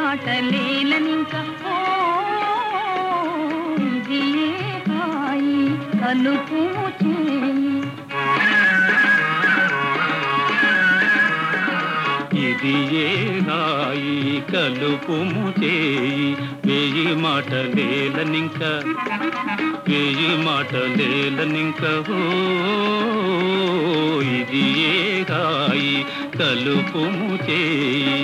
మాటలేలనింక ఓ ఇది ఏ హాయి కలుపు చేయి ఇది ఏ రాయి కలుపుము చేయి వేయి మాటలేలనింక వేయి మాటలేలనింక ఓ ఇది ఏ రాయి కలుపుము చేయి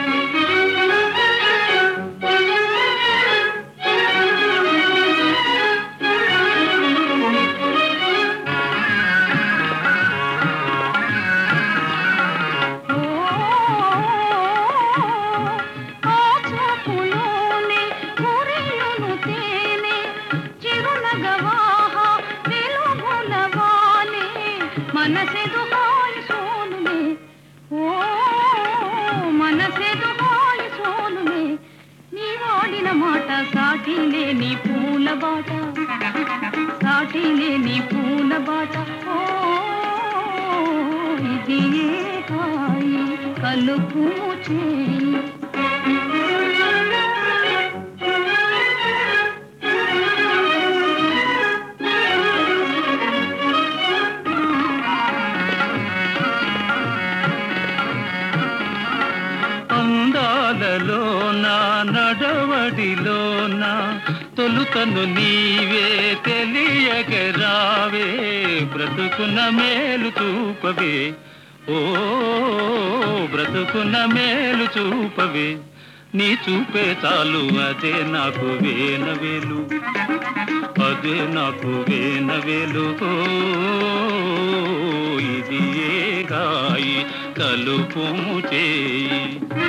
ఓ ఆ చూపులోనే కురియును తేనె చిరునగవాహ వెలుగుల వాలే మనసెదు హాయి సోనులే ఓ మనసెదు హాయి సోనులే నీ వాడిన మాట సాటి లేని పూల బాట సాటి లేని పూల బాట ఓ ఇది ఏ హాయి కలుపు చేయి అందాలలోన నడవడిలోన తొలుతను నీవే తెలియగరావే బ్రతుకున మేలు చూపవే ఓ బ్రతుకున మేలు చూపవే నీ చూపే చాలు అదే నాకు వేనవేలు అదే నాకు వేనవేలు ఓ, ఇది ఏ గాయి కలుపుము చేయి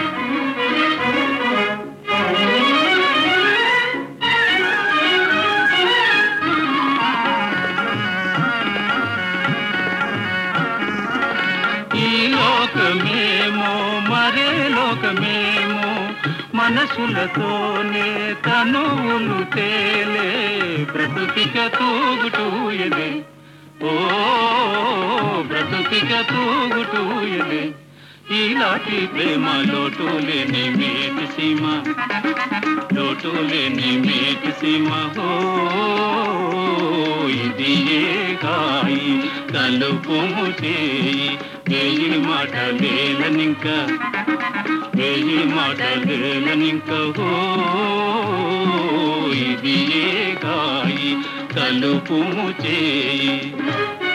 ఈ లోకమేమో మరే లోకమేమో మనసులతోనే తనువులు తేలే బ్రతుకిక తూగుటూయలే ఓ బ్రతుకిక తూగుటూయలే ఈలాంటి ప్రేమ లోటు లేని మేటి సీమ లోటు లేని మేటి సీమ ఓ ఇది ఏ కాయి కలుపుము చేయి వేయి మాట లేలనింక వేయి మాట లేలనింక ఓ ఇది ఏ కాయి కలుపుము చేయి